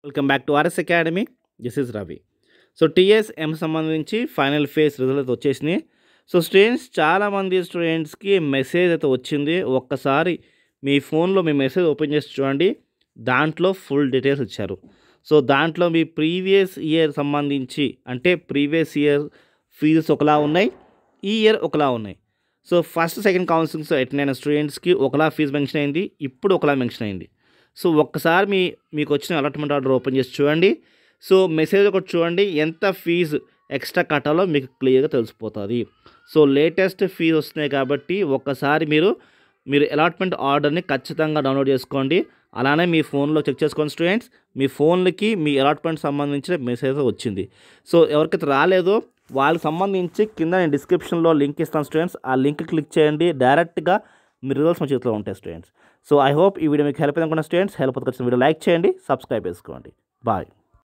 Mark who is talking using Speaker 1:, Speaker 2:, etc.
Speaker 1: welcome back to R S academy this is Ravi so TSM సంబంధించి final phase result అయితే వచ్చేసినాయి so students చాలామంది స్టూడెంట్స్కి మెసేజ్ అయితే వచ్చింది ఒక్కసారి మీ ఫోన్లో మీ మెసేజ్ ఓపెన్ చేసి చూడండి దాంట్లో ఫుల్ డీటెయిల్స్ ఇచ్చారు సో దాంట్లో మీ ప్రీవియస్ ఇయర్ సంబంధించి అంటే ప్రీవియస్ ఇయర్ ఫీజెస్ ఒకలా ఉన్నాయి ఈ ఇయర్ ఒకలా ఉన్నాయి so first second counsellings attend అయిన స్టూడెంట్స్కి ఒకలా ఫీజు మెన్షన్ అయింది ఇప్పుడు ఒకలా మెన్షన్ అయింది సో ఒక్కసారి మీ మీకు వచ్చిన అలాట్మెంట్ ఆర్డర్ ఓపెన్ చేసి చూడండి సో మెసేజ్ ఒకటి చూడండి ఎంత ఫీజు ఎక్స్ట్రా కట్టాలో మీకు క్లియర్గా తెలిసిపోతుంది సో లేటెస్ట్ ఫీజు వస్తున్నాయి కాబట్టి ఒక్కసారి మీరు మీరు అలాట్మెంట్ ఆర్డర్ని ఖచ్చితంగా డౌన్లోడ్ చేసుకోండి అలానే మీ ఫోన్లో చెక్ చేసుకోండి స్టూడెంట్స్ మీ ఫోన్లకి మీ అలాట్మెంట్ సంబంధించిన మెసేజ్ వచ్చింది సో ఎవరికైతే రాలేదో వాళ్ళకి సంబంధించి కింద నేను డిస్క్రిప్షన్లో లింక్ ఇస్తాను స్టూడెంట్స్ ఆ లింక్ క్లిక్ చేయండి డైరెక్ట్గా మీ రిజల్ట్స్ మా చేతిలో ఉంటాయి స్టూడెంట్స్ సో ఐ హోప్ ఈ వీడియో మీకు హెల్ప్ అయిందనుకున్న స్టూడెంట్స్ హెల్ప్ వచ్చిన వీడియో లైక్ చేయండి సబ్స్క్రైబ్ చేసుకోండి బాయ్